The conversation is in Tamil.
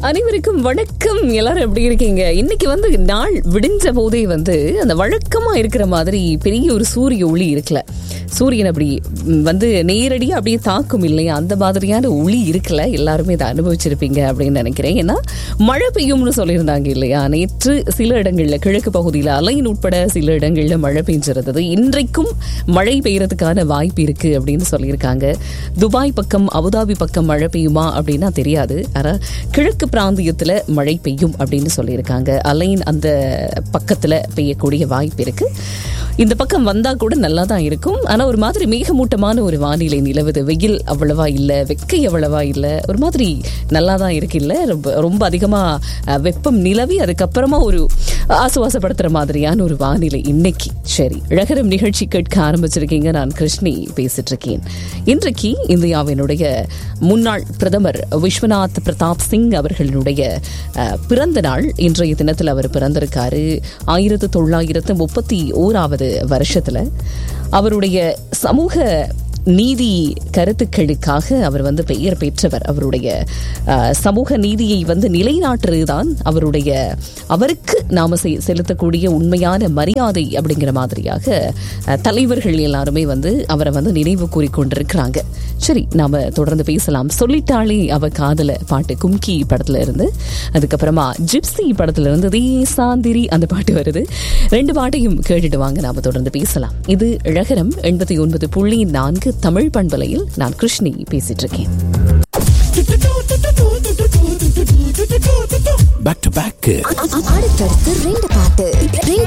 அனைவருக்கும் வணக்கம் எல்லாரும் எப்படி இருக்கீங்க இன்னைக்கு வந்து நாள் விடிஞ்ச போதே வந்து அந்த வழக்கமா இருக்கிற மாதிரி பெரிய ஒரு சூரிய ஒளி இருக்குல்ல சூரியன் அப்படி ம், வந்து நேரடியா அப்படியே தாக்கும் இல்லையா அந்த மாதிரியான ஒளி இருக்குல்ல எல்லாருமே இதை அனுபவிச்சிருப்பீங்க அப்படின்னு நினைக்கிறேன் ஏன்னா மழை பெய்யும்னு சொல்லியிருந்தாங்க இல்லையா நேற்று சில இடங்கள்ல கிழக்கு பகுதியில் அலையின் உட்பட சில இடங்கள்ல மழை பெஞ்சிருந்தது இன்றைக்கும் மழை பெய்யறதுக்கான வாய்ப்பு இருக்கு அப்படின்னு சொல்லியிருக்காங்க துபாய் பக்கம் அபுதாபி பக்கம் மழை பெய்யுமா அப்படின்னா தெரியாது ஆனா கிழக்கு பிராந்தியத்துல மழை பெய்யும் அப்படின்னு சொல்லியிருக்காங்க அலைன் அந்த பக்கத்துல பெய்யக்கூடிய வாய்ப்பு இருக்கு இந்த பக்கம் வந்தா கூட நல்லா தான் இருக்கும் ஆனா ஒரு மாதிரி மேகமூட்டமான ஒரு வானிலை நிலவுது வெயில் அவ்வளவா இல்ல வெக்கை அவ்வளவா இல்ல ஒரு மாதிரி நல்லா தான் இருக்கு இல்ல ரொம்ப ரொம்ப அதிகமா அஹ், வெப்பம் நிலவி அதுக்கப்புறமா ஒரு ஆசுவாசப்படுத்துற மாதிரியான ஒரு வானிலை இன்னைக்கு சரி ழகரம் நிகழ்ச்சி கேட்க ஆரம்பிச்சிருக்கீங்க நான் கிருஷ்ணி பேசிட்டு இருக்கேன் இன்றைக்கு இந்தியாவினுடைய முன்னாள் பிரதமர் விஸ்வநாத் பிரதாப் சிங் அவர்களுடைய அஹ், பிறந்த நாள் இன்றைய தினத்தில் அவர் பிறந்திருக்காரு ஆயிரத்து தொள்ளாயிரத்து முப்பத்தி ஓராவது வருஷத்துல அவருடைய சமூக நீதி கருத்துக்களுக்காக அவர் வந்து பெயர் பெற்றவர் அவருடைய அஹ், சமூக நீதியை வந்து நிலைநாட்டுறதுதான் அவருடைய அவருக்கு நாம செ- செலுத்தக்கூடிய உண்மையான மரியாதை அப்படிங்கிற மாதிரியாக அஹ், தலைவர்கள் எல்லாருமே வந்து அவரை வந்து நினைவு கூறிக்கொண்டிருக்கிறாங்க சரி நாம தொடர்ந்து பேசலாம் சொல்லிட்டாளே அவ காதல பாட்டு கும்கி படத்துல இருந்து அதுக்கப்புறமா ஜிப்சி படத்துல இருந்து தே சாந்திரி அந்த பாட்டு வருது ரெண்டு பாட்டையும் கேட்டுட்டு வாங்க நாம தொடர்ந்து பேசலாம் இது இழகரம் எண்பத்தி ஒன்பது புள்ளி நான்கு தமிழ் பண்பலையில் நான் கிருஷ்ணி பேசிட்டு இருக்கேன் பேக் டு பேக் அடுத்தடுத்து ரெண்டு பாட்டு ரெண்டு